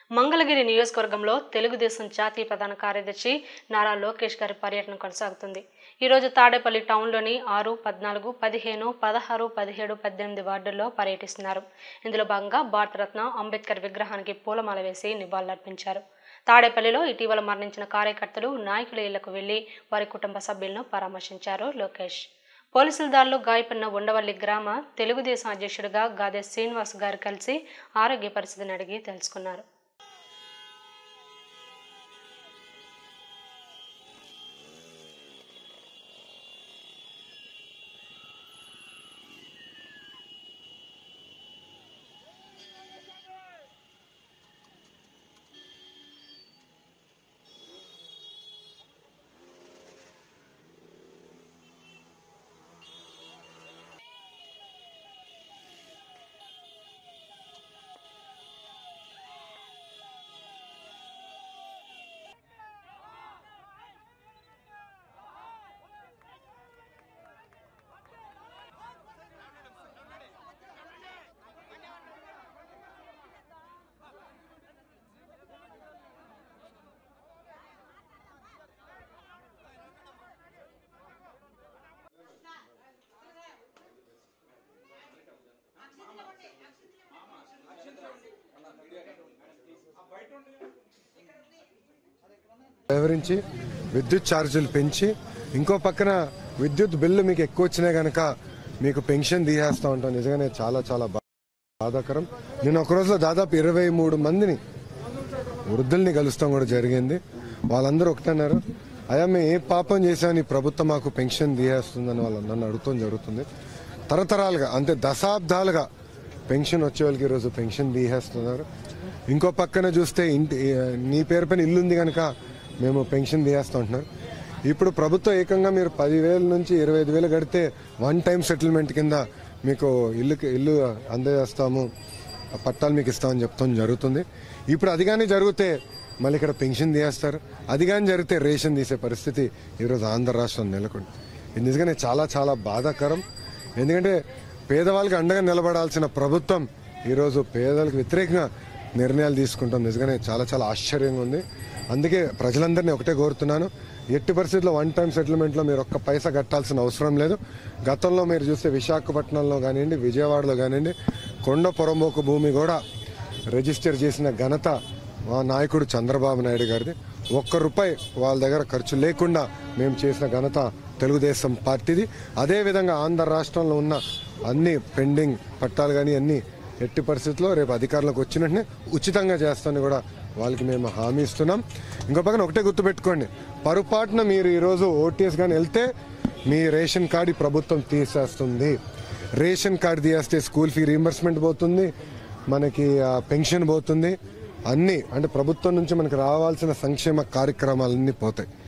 మంగళగిరి నియోజకవర్గంలో తెలుగుదేశం జాతీయ ప్రధాన కార్యదర్శి నారా లోకేష్ గారి పర్యటన కొనసాగుతుంది ఈరోజు తాడేపల్లి టౌన్లోని ఆరు పద్నాలుగు పదిహేను పదహారు పదిహేడు పద్దెనిమిది వార్డుల్లో పర్యటిస్తున్నారు ఇందులో భాగంగా భారతరత్న అంబేద్కర్ విగ్రహానికి పూలమాల వేసి నివాళులర్పించారు తాడేపల్లిలో ఇటీవల మరణించిన కార్యకర్తలు నాయకుల ఇళ్లకు వెళ్లి వారి కుటుంబ సభ్యులను పరామర్శించారు లోకేష్ పోలీసుల దాడిలో గాయపడిన ఉండవల్లి గ్రామ తెలుగుదేశం అధ్యక్షుడిగా గాదే శ్రీనివాస్ గారు కలిసి ఆరోగ్య పరిస్థితిని అడిగి తెలుసుకున్నారు వివరించి విద్యుత్ ఛార్జీలు పెంచి ఇంకో పక్కన విద్యుత్ బిల్లు మీకు ఎక్కువ వచ్చినా గనక మీకు పెన్షన్ తీసేస్తా ఉంటాం నిజంగానే చాలా చాలా బా- బాధాకరం నేను ఒక రోజులో దాదాపు ఇరవై మూడు మందిని వృద్ధుల్ని కలుస్తాం కూడా జరిగింది వాళ్ళందరూ ఒకటన్నారు అయ్యా మేము ఏ పాపం చేశామని ఈ ప్రభుత్వం మాకు పెన్షన్ తీసేస్తుందని వాళ్ళు నన్ను అడుగుతాం జరుగుతుంది తరతరాలుగా అంటే దశాబ్దాలుగా పెన్షన్ వచ్చే వాళ్ళకి ఈరోజు పెన్షన్ తీసేస్తున్నారు ఇంకో పక్కన చూస్తే ఇంటి నీ పేరు పైన ఇల్లు ఉంది కనుక మేము పెన్షన్ తీయేస్తా ఉంటున్నారు ఇప్పుడు ప్రభుత్వం ఏకంగా మీరు పదివేల నుంచి ఇరవై ఐదు వేలు కడితే వన్ టైం సెటిల్మెంట్ కింద మీకు ఇల్లు ఇల్లు అందజేస్తాము ఆ పట్టాలు మీకు ఇస్తామని చెప్తాం జరుగుతుంది ఇప్పుడు అది కానీ జరిగితే మళ్ళీ ఇక్కడ పెన్షన్ తీయేస్తారు అది కానీ జరిగితే రేషన్ తీసే పరిస్థితి ఈరోజు ఆంధ్ర రాష్ట్రం నెలకొంది ఇది నిజంగానే చాలా చాలా బాధాకరం ఎందుకంటే పేదవాళ్ళకి అండగా నిలబడాల్సిన ప్రభుత్వం ఈరోజు పేదలకు వ్యతిరేకంగా నిర్ణయాలు తీసుకుంటాం నిజంగానే చాలా చాలా ఆశ్చర్యంగా ఉంది అందుకే ప్రజలందరినీ ఒకటే కోరుతున్నాను ఎట్టి పరిస్థితుల్లో వన్ టైం సెటిల్మెంట్లో మీరు ఒక్క పైసా కట్టాల్సిన అవసరం లేదు గతంలో మీరు చూస్తే విశాఖపట్నంలో కానివ్వండి విజయవాడలో కానివ్వండి కొండ పొరమోకు భూమి కూడా రిజిస్టర్ చేసిన ఘనత మా నాయకుడు చంద్రబాబు నాయుడు గారిది ఒక్క రూపాయి వాళ్ళ దగ్గర ఖర్చు లేకుండా మేము చేసిన ఘనత తెలుగుదేశం పార్టీది అదేవిధంగా ఆంధ్ర రాష్ట్రంలో ఉన్న అన్ని పెండింగ్ పట్టాలు కానీ అన్ని ఎట్టి పరిస్థితుల్లో రేపు అధికారంలోకి వచ్చిన వెంటనే ఉచితంగా చేస్తామని కూడా వాళ్ళకి మేము హామీ ఇస్తున్నాం ఇంకో పక్కన ఒకటే గుర్తుపెట్టుకోండి పొరపాటున మీరు ఈరోజు ఓటీఎస్ కానీ వెళ్తే మీ రేషన్ కార్డు ఈ ప్రభుత్వం తీసేస్తుంది రేషన్ కార్డు తీసేస్తే స్కూల్ ఫీ రీంబర్స్మెంట్ పోతుంది మనకి ఆ, పెన్షన్ పోతుంది అన్నీ అంటే ప్రభుత్వం నుంచి మనకి రావాల్సిన సంక్షేమ కార్యక్రమాలన్నీ పోతాయి